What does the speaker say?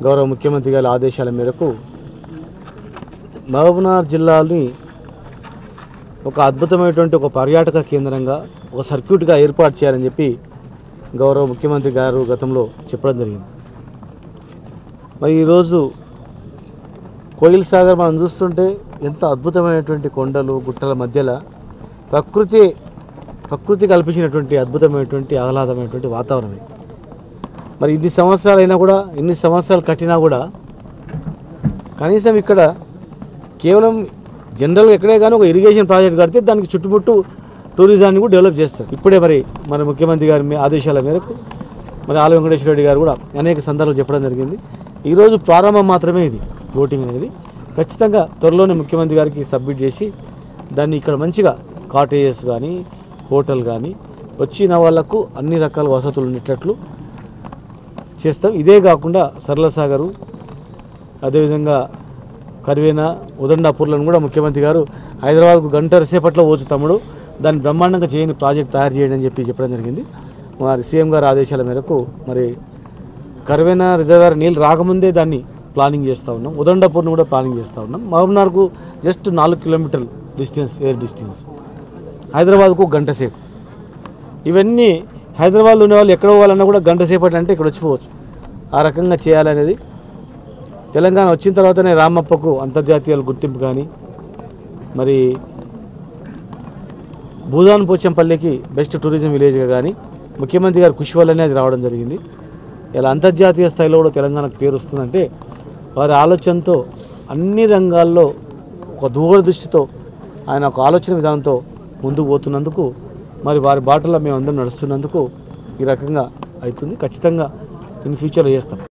గౌరవ ముఖ్యమంత్రి గారి ఆదేశాల మేరకు మహబూబ్నగర్ జిల్లాని ఒక అద్భుతమైనటువంటి ఒక పర్యాటక కేంద్రంగా ఒక సర్క్యూట్గా ఏర్పాటు చేయాలని చెప్పి గౌరవ ముఖ్యమంత్రి గారు గతంలో చెప్పడం జరిగింది మరి ఈరోజు కోయిల్ సాగర్ మనం చూస్తుంటే ఎంత అద్భుతమైనటువంటి కొండలు గుట్టల మధ్యలో ప్రకృతి ప్రకృతి కల్పించినటువంటి అద్భుతమైనటువంటి ఆహ్లాదమైనటువంటి వాతావరణం ఇది. మరి ఇన్ని సంవత్సరాలు అయినా కూడా ఇన్ని సంవత్సరాలు కట్టినా కూడా కనీసం ఇక్కడ కేవలం జనరల్గా ఎక్కడే కానీ ఒక ఇరిగేషన్ ప్రాజెక్ట్ కడితే దానికి చుట్టుముట్టు టూరిజాన్ని కూడా డెవలప్ చేస్తారు ఇప్పుడే మరి మన ముఖ్యమంత్రి గారి మీ ఆదేశాల మేరకు మరి ఆల వెంకటేశ్వర రెడ్డి గారు కూడా అనేక సందర్భాలు చెప్పడం జరిగింది ఈరోజు ప్రారంభం మాత్రమే ఇది ఓటింగ్ అనేది ఖచ్చితంగా త్వరలోనే ముఖ్యమంత్రి గారికి సబ్మిట్ చేసి దాన్ని ఇక్కడ మంచిగా కాటేజెస్ కానీ హోటల్ కానీ వచ్చిన వాళ్ళకు అన్ని రకాల వసతులు ఉండేటట్లు చేస్తాం ఇదే కాకుండా సరళ సాగరు అదేవిధంగా కరివేనా ఉదండాపూర్లను కూడా ముఖ్యమంత్రి గారు హైదరాబాద్కు గంట సేపట్లో పోచు తమ్ముడు దాన్ని బ్రహ్మాండంగా చేయని ప్రాజెక్ట్ తయారు చేయండి అని చెప్పి చెప్పడం జరిగింది మరి సీఎం గారి ఆదేశాల మేరకు మరి కరివేనా రిజర్వాయర్ నీళ్ళు రాకముందే దాన్ని ప్లానింగ్ చేస్తూ ఉన్నాం ఉదండాపూర్ను కూడా ప్లానింగ్ చేస్తూ ఉన్నాం మహబూబ్నగర్కు జస్ట్ నాలుగు కిలోమీటర్లు డిస్టెన్స్ ఎయిర్ డిస్టెన్స్ హైదరాబాద్కు గంట సేపు ఇవన్నీ హైదరాబాద్లో ఉన్న వాళ్ళు ఎక్కడ పోవాలన్నా కూడా గంట సేపటి అంటే ఇక్కడ వచ్చిపోవచ్చు ఆ రకంగా చేయాలనేది తెలంగాణ వచ్చిన తర్వాతనే రామప్పకు అంతర్జాతీయ గుర్తింపు కానీ మరి భూదాన్ పోచంపల్లికి బెస్ట్ టూరిజం విలేజ్గా కానీ ముఖ్యమంత్రి గారి కృషి వల్లనే అది రావడం జరిగింది ఇలా అంతర్జాతీయ స్థాయిలో కూడా తెలంగాణకు పేరు వస్తుందంటే వారి ఆలోచనతో అన్ని రంగాల్లో ఒక దూరదృష్టితో ఆయన ఒక ఆలోచన విధానంతో ముందుకు పోతున్నందుకు మరి వారి బాటలో మేము అందరం నడుస్తున్నందుకు ఈ రకంగా అవుతుంది ఖచ్చితంగా ఇన్ ఫ్యూచర్లో చేస్తాం